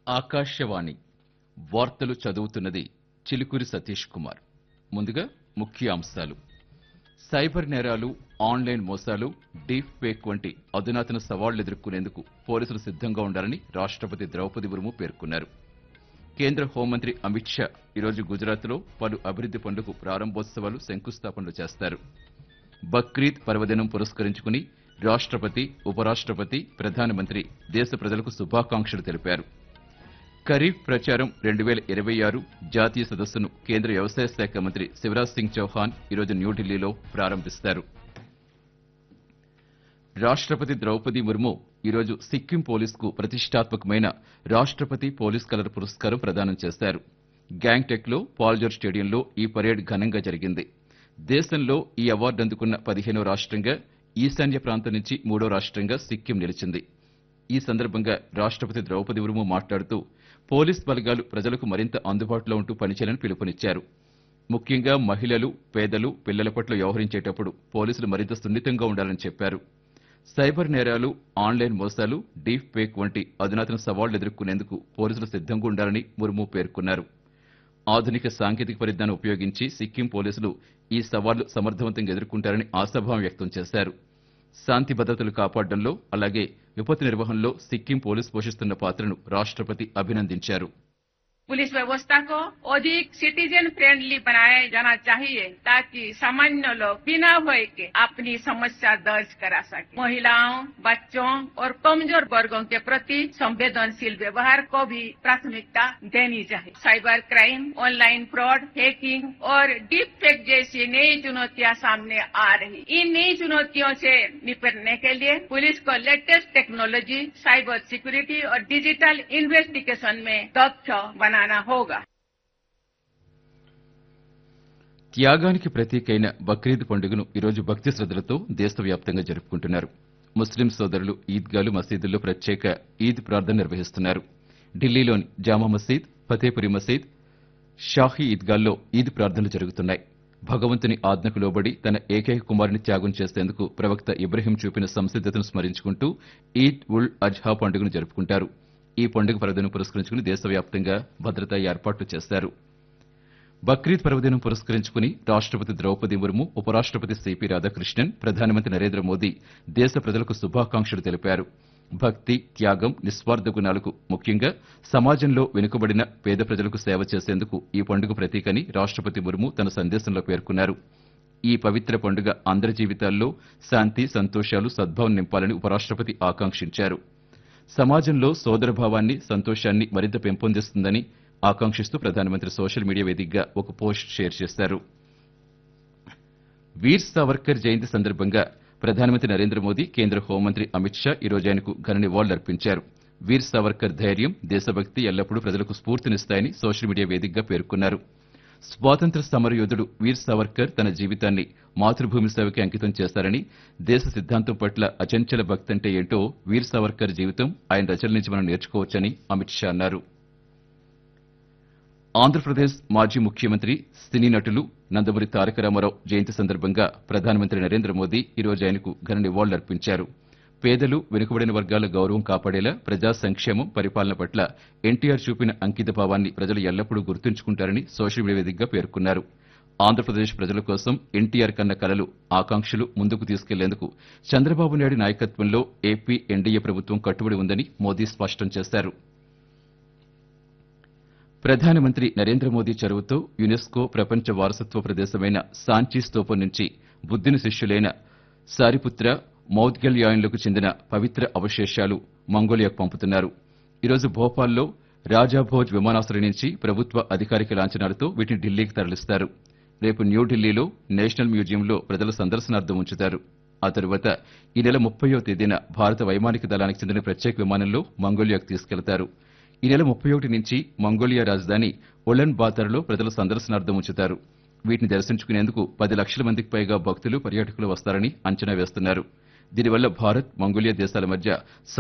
ఆకాశవాణి వార్తలు చదువుతున్నది చిలుకూరి సతీష్ కుమార్ ముందుగా ముఖ్య అంశాలు సైబర్ నేరాలు ఆన్లైన్ మోసాలు డీప్ ఫేక్ వంటి అధునాతన సవాళ్లు ఎదుర్కొనేందుకు పోలీసులు సిద్ధంగా ఉండాలని రాష్ట్రపతి ద్రౌపది ముర్ము పేర్కొన్నారు కేంద్ర హోంమంత్రి అమిత్ షా ఈరోజు గుజరాత్లో పలు అభివృద్ది పనులకు ప్రారంభోత్సవాలు శంకుస్థాపనలు చేస్తారు బక్రీద్ పర్వదినం పురస్కరించుకుని రాష్ట్రపతి ఉపరాష్ట్రపతి ప్రధానమంత్రి దేశ ప్రజలకు శుభాకాంక్షలు తెలిపారు ఖరీఫ్ ప్రచారం రెండు వేల ఇరవై ఆరు జాతీయ సదస్సును కేంద్ర వ్యవసాయ శాఖ మంత్రి శివరాజ్ సింగ్ చౌహాన్ ఈరోజు న్యూఢిల్లీలో ప్రారంభిస్తారు రాష్ట్రపతి ద్రౌపది ముర్ము ఈరోజు సిక్కిం పోలీసుకు ప్రతిష్టాత్మకమైన రాష్ట్రపతి పోలీస్ కలర్ పురస్కారం ప్రదానం చేశారు గ్యాంగ్టెక్ లో పాల్జోర్ స్టేడియంలో ఈ పరేడ్ ఘనంగా జరిగింది దేశంలో ఈ అవార్డు అందుకున్న పదిహేనో రాష్ట్రంగా ఈశాన్య ప్రాంతం నుంచి మూడో రాష్ట్రంగా సిక్కిం నిలిచింది ఈ సందర్భంగా రాష్ట్రపతి ద్రౌపది ముర్ము మాట్లాడుతూ పోలీస్ బలగాలు ప్రజలకు మరింత అందుబాటులో ఉంటూ పనిచేయాలని పిలుపునిచ్చారు ముఖ్యంగా మహిళలు పేదలు పిల్లల పట్ల వ్యవహరించేటప్పుడు పోలీసులు మరింత సున్నితంగా ఉండాలని చెప్పారు సైబర్ నేరాలు ఆన్లైన్ మోసాలు డీప్ ఫేక్ వంటి అధునాతన సవాళ్లు ఎదుర్కొనేందుకు పోలీసులు సిద్ధంగా ఉండాలని ముర్ము పేర్కొన్నారు ఆధునిక సాంకేతిక పరిజ్ఞానం ఉపయోగించి సిక్కిం పోలీసులు ఈ సవాళ్లు సమర్థవంతంగా ఎదుర్కొంటారని ఆశాభావం వ్యక్తం చేశారు శాంతి భద్రతలు కాపాడడంలో అలాగే విపత్తు నిర్వహణలో సిక్కిం పోలీసు పోషిస్తున్న పాత్రను రాష్ట్రపతి అభినందించారు पुलिस व्यवस्था को अधिक सिटीजन फ्रेंडली बनाया जाना चाहिए ताकि सामान्य लोग बिना भय के अपनी समस्या दर्ज करा सके महिलाओं बच्चों और कमजोर वर्गों के प्रति संवेदनशील व्यवहार को भी प्राथमिकता देनी चाहिए cyber crime online fraud hacking और डीप फेक जैसी नई चुनौतियां सामने आ रही इन नई चुनौतियों से निपटने के लिए पुलिस को लेटेस्ट टेक्नोलॉजी साइबर सिक्योरिटी और डिजिटल इन्वेस्टिगेशन में दक्ष बनाना होगा త్యాగానికి ప్రతీకైన బక్రీద్ పండుగను ఈరోజు భక్తి శ్రద్దలతో దేశవ్యాప్తంగా జరుపుకుంటున్నారు ముస్లిం సోదరులు ఈద్గాలు మసీదుల్లో ప్రత్యేక ఈద్ ప్రార్థన నిర్వహిస్తున్నారు ఢిల్లీలోని జామా మసీద్ ఫతేపురి మసీద్ షాహీ ఈద్గాల్లో ఈద్ ప్రార్థనలు జరుగుతున్నాయి భగవంతుని ఆజ్ఞకు లోబడి తన ఏకైక కుమారుని త్యాగం చేసేందుకు ప్రవక్త ఇబ్రహీం చూపిన సంసిద్ధతను స్మరించుకుంటూ ఈద్ ఉల్ అజ్హా పండుగను జరుపుకుంటారు ఈ పండుగ పర్వదినం పురస్కరించుకుని దేశవ్యాప్తంగా భద్రతా ఏర్పాట్లు చేశారు బక్రీద్ పర్వదినం పురస్కరించుకుని రాష్ట్రపతి ద్రౌపది ముర్ము ఉపరాష్ట్రపతి సిపి రాధాకృష్ణన్ ప్రధానమంత్రి నరేంద్ర మోదీ దేశ ప్రజలకు శుభాకాంక్షలు తెలిపారు భక్తి త్యాగం నిస్వార్థ గుణాలకు ముఖ్యంగా సమాజంలో వెనుకబడిన పేద ప్రజలకు సేవ చేసేందుకు ఈ పండుగ ప్రతీకని రాష్ట్రపతి ముర్ము తన సందేశంలో పేర్కొన్నారు ఈ పవిత్ర పండుగ అందరి జీవితాల్లో శాంతి సంతోషాలు సద్భావం నింపాలని ఉపరాష్ట్రపతి ఆకాంక్షించారు సమాజంలో సోదరభావాన్ని సంతోషాన్ని మరింత పెంపొందిస్తుందని ఆకాంక్షిస్తూ ప్రధానమంత్రి సోషల్ మీడియా వేదికగా ఒక పోస్ట్ షేర్ చేశారు వీర్ సావర్కర్ జయంతి సందర్భంగా ప్రధానమంత్రి నరేంద్ర మోదీ కేంద్ర హోంమంత్రి అమిత్ షా ఈ రోజు ఆయనకు ఘన నివాళులర్పించారు వీర్ సావర్కర్ ధైర్యం దేశభక్తి ఎల్లప్పుడూ ప్రజలకు స్ఫూర్తినిస్తాయని సోషల్ మీడియా వేదికగా పేర్కొన్నారు స్వాతంత్ర సమరయోధుడు వీర్ సావర్కర్ తన జీవితాన్ని మాతృభూమి సేవకి అంకితం చేశారని దేశ సిద్ధాంతం పట్ల అచంచల భక్తి అంటే ఏంటో వీర్ సావర్కర్ జీవితం ఆయన రచనల నుంచి మనం నేర్చుకోవచ్చని అమిత్ షా అన్నారు ఆంధ్రప్రదేశ్ మాజీ ముఖ్యమంత్రి సినీ నటులు నందమూరి తారక రామారావు జయంతి సందర్భంగా ప్రధానమంత్రి నరేంద్ర మోదీ ఈ రోజు ఆయనకు ఘన నివాళులర్పించారు పేదలు వెనుకబడిన వర్గాల గౌరవం కాపాడేలా ప్రజా సంక్షేమం పరిపాలన పట్ల ఎన్టీఆర్ చూపిన అంకిత భావాన్ని ప్రజలు ఎల్లప్పుడూ గుర్తుంచుకుంటారని సోషల్ మీడియా వేదికగా పేర్కొన్నారు ఆంధ్రప్రదేశ్ ప్రజల కోసం ఎన్టీఆర్ కన్న కలలు ఆకాంక్షలు ముందుకు తీసుకెళ్లేందుకు చంద్రబాబు నాయుడు నాయకత్వంలో ఏపీ ఎన్డీఏ ప్రభుత్వం కట్టుబడి ఉందని మోదీ స్పష్టం చేశారు ప్రధానమంత్రి నరేంద్ర మోదీ చొరవతో యునెస్కో ప్రపంచ వారసత్వ ప్రదేశమైన సాంచీ స్తూపం నుంచి బుద్ధిని శిష్యులైన సారిపుత్ర మౌద్గల్యాయన్లకు చెందిన పవిత్ర అవశేషాలు మంగోలియాకు పంపుతున్నారు ఈరోజు భోపాల్లో రాజాభోజ్ విమానాశ్రయం నుంచి ప్రభుత్వ అధికారిక లాంఛనాలతో వీటిని ఢిల్లీకి తరలిస్తారు రేపు న్యూఢిల్లీలో నేషనల్ మ్యూజియంలో ప్రజల సందర్శనార్థం ఉంచుతారు ఆ తరువాత ఈ నెల ముప్పయో తేదీన భారత వైమానిక దళానికి చెందిన ప్రత్యేక విమానంలో మంగోలియాకు తీసుకెళ్తారు ఈ నెల ముప్పై ఒకటి నుంచి మంగోలియా రాజధాని ఒలన్ బాతర్లో ప్రజల సందర్శనార్థం ఉంచుతారు వీటిని దర్శించుకునేందుకు పది లక్షల మందికి పైగా భక్తులు పర్యాటకులు వస్తారని అంచనా వేస్తున్నారు దీనివల్ల భారత్ మంగోలియా దేశాల మధ్య